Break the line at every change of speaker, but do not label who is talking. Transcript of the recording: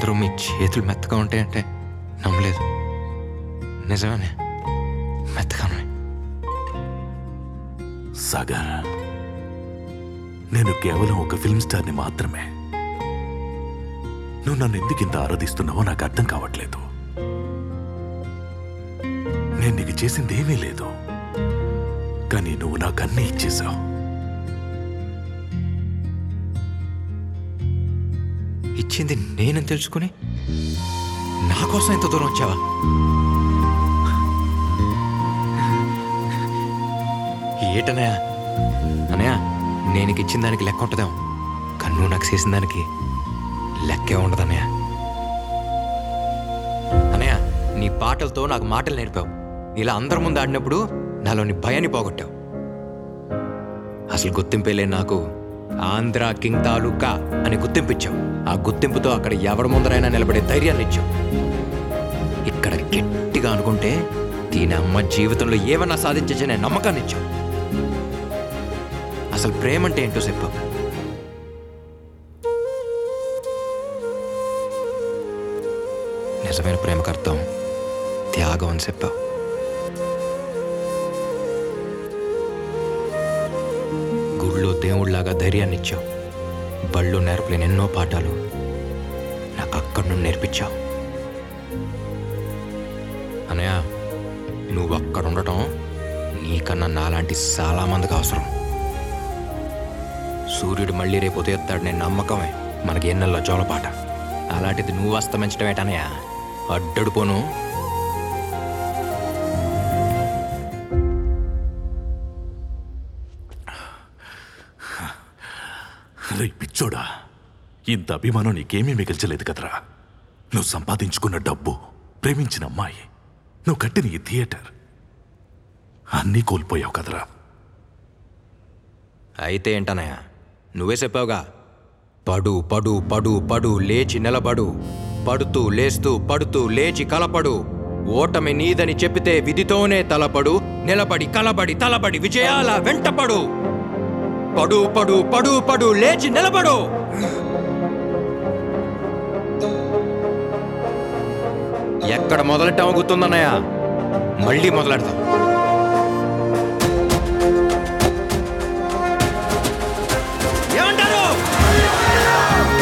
అందరూ మీ చేతులు మెత్తగా ఉంటాయంటే నమ్మలేదు నిజమేనే మెత్తగానే
సాగర్ నేను కేవలం ఒక ఫిల్మ్ స్టార్ని మాత్రమే నువ్వు నన్ను ఎందుకు ఇంత ఆరాధిస్తున్నావో నాకు అర్థం కావట్లేదు నేను నీకు చేసింది ఏమీ లేదు కానీ నువ్వు నాకు అన్నీ ఇచ్చేశావు
ఇచ్చింది నేనని తెలుసుకుని నా కోసం ఎంత దూరం వచ్చావా ఏటనయా అనయా నేను నీకు ఇచ్చిన దానికి లెక్క ఉంటుందేమో కానీ నువ్వు నాకు చేసిన దానికి లెక్కే ఉండదన్నయ్య అనయ్య నీ పాటలతో నాకు మాటలు నేర్పావు ఇలా అందరి ముందు ఆడినప్పుడు నాలోని భయాన్ని పోగొట్టావు అసలు గుర్తింపేలే నాకు ఆంధ్ర కింగ్ తాలూకా అని గుర్తింపిచ్చావు ఆ గుర్తింపుతో అక్కడ ఎవరి ముందరైనా నిలబడే ధైర్యాన్ని ఇచ్చావు ఇక్కడ గట్టిగా అనుకుంటే దీని అమ్మ జీవితంలో ఏమన్నా సాధించచ్చనే నమ్మకాన్ని ఇచ్చావు అసలు ప్రేమ అంటే ఏంటో చెప్పు నిజమైన ప్రేమకు అర్థం త్యాగం అని చెప్పావు గుళ్ళో దేవుళ్లాగా ధైర్యాన్ని ఇచ్చావు బళ్ళు నేర్పలేని ఎన్నో పాఠాలు నాకు అక్కడి నుండి నేర్పించావు అనయ్య నువ్వు అక్కడ ఉండటం నీకన్నా నాలాంటి చాలా మందికి అవసరం సూర్యుడు మళ్ళీ రేపు ఉదయత్తాడు నేను నమ్మకమే మనకి ఎన్నెల్లో జోలపాట అలాంటిది నువ్వు అస్తమించడం ఏటనయ్య అడ్డడు పోను
రే పిచ్చోడా ఇంత అభిమానం నీకేమీ మిగిల్చలేదు కదరా నువ్వు సంపాదించుకున్న డబ్బు ప్రేమించిన అమ్మాయి నువ్వు కట్టిన ఈ థియేటర్ అన్నీ కోల్పోయావు కదరా
అయితే ఏంటనయ్య నువ్వే చెప్పావుగా పడు పడు పడు పడు లేచి నిలబడు పడుతూ లేస్తూ పడుతూ లేచి కలపడు ఓటమి నీదని చెప్పితే విధితోనే తలపడు నిలబడి కలబడి తలబడి విజయాల వెంటపడు పడు పడు పడు పడు లేచి నిలబడు ఎక్కడ మొదలెట్టామో గుర్తుందన్నయ్య మళ్ళీ మొదలెడతాం